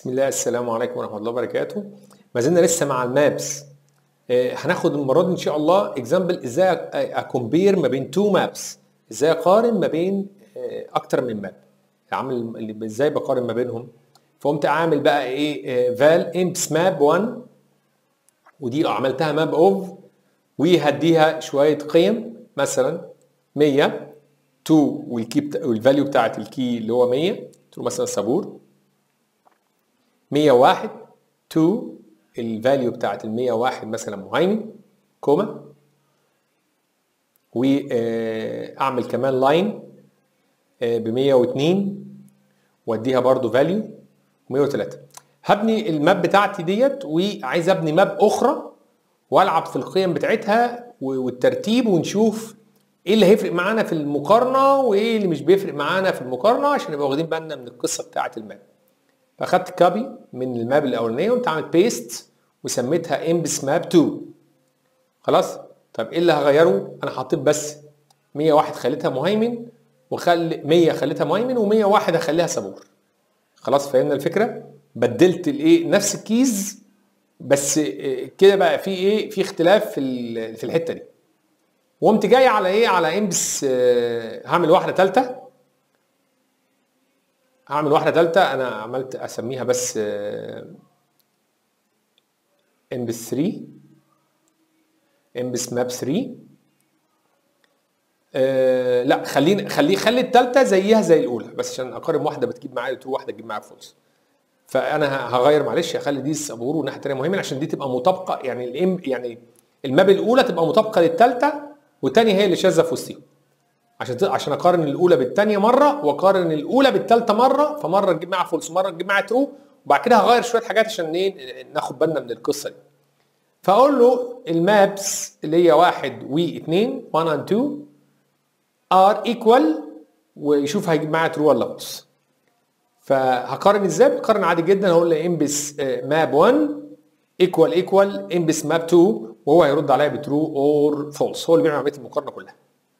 بسم الله السلام عليكم ورحمه الله وبركاته ما زلنا لسه مع المابس آه، هناخد المره دي ان شاء الله اكزامبل ازاي اكومبير ما بين تو مابس ازاي اقارن ما بين آه، اكتر من ماب عامل اللي ازاي بقارن ما بينهم فقمت اعمل بقى ايه فال امبس ماب 1 ودي عملتها ماب اوف وهديها شويه قيم مثلا 100 2 والكي بتا... والفاليو بتاعت الكي اللي هو 100 قلت له مثلا صابور 101 2 الفاليو بتاعت ال 101 مثلا مهيمن كوما واعمل كمان لاين ب 102 واديها برضو فاليو 103 هبني الماب بتاعتي ديت وعايز ابني ماب اخرى والعب في القيم بتاعتها والترتيب ونشوف ايه اللي هيفرق معانا في المقارنه وايه اللي مش بيفرق معانا في المقارنه عشان نبقى واخدين بالنا من القصه بتاعه الماب فاخدت كابي من الماب الاولانيه وقمت عامل بيست وسميتها امبس ماب 2 خلاص طب ايه اللي هغيره انا حطيت بس 101 خليتها مهيمن وخلي 100 خليتها مهيمن و101 هخليها صابور خلاص فهمنا الفكره بدلت الايه نفس الكيز بس كده بقى في ايه في اختلاف في في الحته دي وقمت جاي على ايه على امبس هعمل واحده ثالثه هعمل واحده ثالثه انا عملت اسميها بس امبس 3 امبس ماب 3 أه لا خليني خلي خلي الثالثه زيها زي الاولى بس عشان اقارن واحده بتجيب معايا ترو واحده تجيب معايا فولس فانا هغير معلش هخلي دي صابور والناحيه الثانيه مهمه عشان دي تبقى مطابقه يعني الام يعني الماب الاولى تبقى مطابقه للثالثه والثانيه هي اللي شاذه في وسطهم عشان عشان اقارن الاولى بالثانيه مره واقارن الاولى بالثالثه مره فمره تجيب معاها فولس مره تجيب معاها ترو وبعد كده هغير شويه حاجات عشان ايه ناخد بالنا من القصه دي فاقول له المابس اللي هي واحد واثنين 1 and 2 ار ايكوال ويشوف هيجيب معايا ترو ولا فولس فهقارن ازاي؟ بقارن عادي جدا هقول له امبس ماب 1 ايكوال ايكوال امبس ماب 2 وهو هيرد عليا بترو اور فولس هو اللي بيعمل عمليه المقارنه كلها.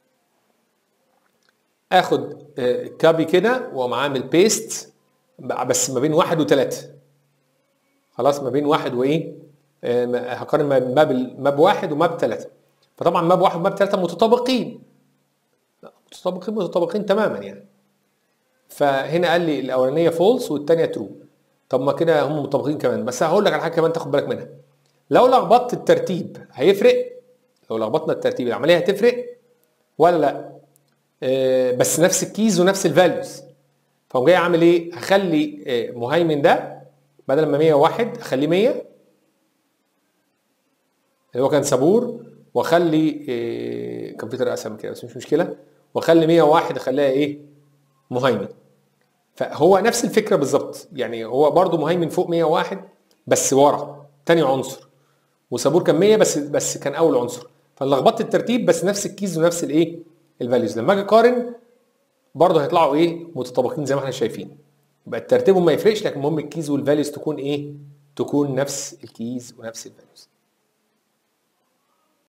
اخد كابي كده واقوم عامل بيست بس ما بين واحد وثلاثه. خلاص ما بين واحد وايه؟ هقارن ماب ماب واحد وماب ثلاثه. فطبعا ماب واحد وماب ثلاثه متطابقين. متطابقين متطابقين تماما يعني. فهنا قال لي الاولانيه فولس والثانيه ترو. طب ما كده هم متطابقين كمان بس هقول لك على حاجه كمان تاخد بالك منها. لو لخبطت الترتيب هيفرق لو لخبطنا الترتيب العمليه هتفرق ولا لا آه بس نفس الكيز ونفس الفاليوز فقوم جاي عامل ايه هخلي آه مهيمن ده بدل ما 101 اخليه 100 اللي هو كان صابور واخلي آه كمبيوتر اسهل كده بس مش مشكله واخلي 101 اخليها ايه مهيمن فهو نفس الفكره بالظبط يعني هو برضو مهيمن فوق 101 بس ورا تاني عنصر وصابور كان 100 بس بس كان اول عنصر فلخبطت الترتيب بس نفس الكيز ونفس الايه الفاليوز لما اجي اقارن برضه هيطلعوا ايه متطابقين زي ما احنا شايفين يبقى الترتيب ما يفرقش لكن المهم الكيز والفاليوز تكون ايه تكون نفس الكيز ونفس الفاليوز